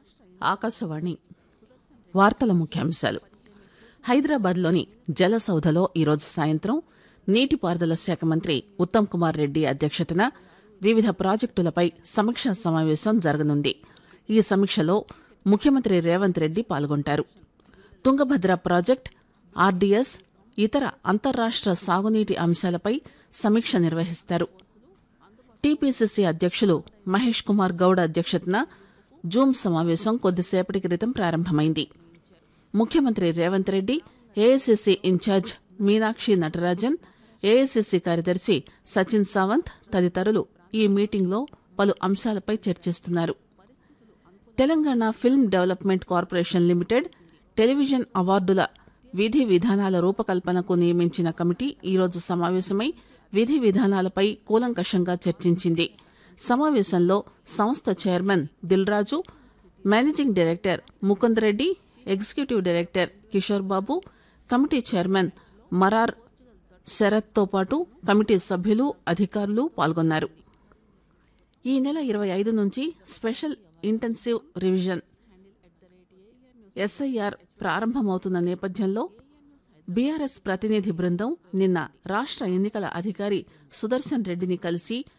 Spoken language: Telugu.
ఆకాశవాణి వార్తల ముఖ్యాంశాలు హైదరాబాద్లోని జలసౌధలో ఈరోజు సాయంత్రం నీటిపారుదల శాఖ మంత్రి ఉత్తమ్ కుమార్ రెడ్డి అధ్యక్షతన వివిధ ప్రాజెక్టులపై సమీక్షా సమావేశం జరగనుంది ఈ సమీక్షలో ముఖ్యమంత్రి రేవంత్ రెడ్డి పాల్గొంటారు తుంగభద్ర ప్రాజెక్ట్ ఆర్డీఎస్ ఇతర అంతర్రాష్ట్ర సాగునీటి అంశాలపై సమీక్ష నిర్వహిస్తారు టీపీసీసీ అధ్యక్షులు మహేష్ కుమార్ గౌడ్ అధ్యక్షతన జూమ్ సమావేశం కొద్దిసేపటి క్రితం ప్రారంభమైంది ముఖ్యమంత్రి Revanth Reddy AICC in charge Meenakshi Natarajan AICC కార్యదర్శి సచిన్ సావంత్ తదితరులు ఈ మీటింగ్లో పలు అంశాలపై చర్చిస్తున్నారు Telangana film development corporation limited television అవార్డుల విధి విధానాల రూపకల్పనకు నియమించిన కమిటీ ఈరోజు సమావేశమై విధి విధానాలపై కూలంకషంగా చర్చించింది సమావేశంలో సంస్థ chairman Dil Raju managing director Mukund Reddy executive director Kishore Babu committee chairman Marar శరత్తో పాటు కమిటీ సభ్యులు అధికారులు పాల్గొన్నారు ఈ నెల ఇరవై ఐదు నుంచి స్పెషల్ ఇంటెన్సివ్ రివిజన్ ఎస్ఐఆర్ ప్రారంభమవుతున్న నేపథ్యంలో బీఆర్ఎస్ ప్రతినిధి బృందం నిన్న రాష్ట్ర ఎన్నికల అధికారి సుదర్శన్ రెడ్డిని కలిసి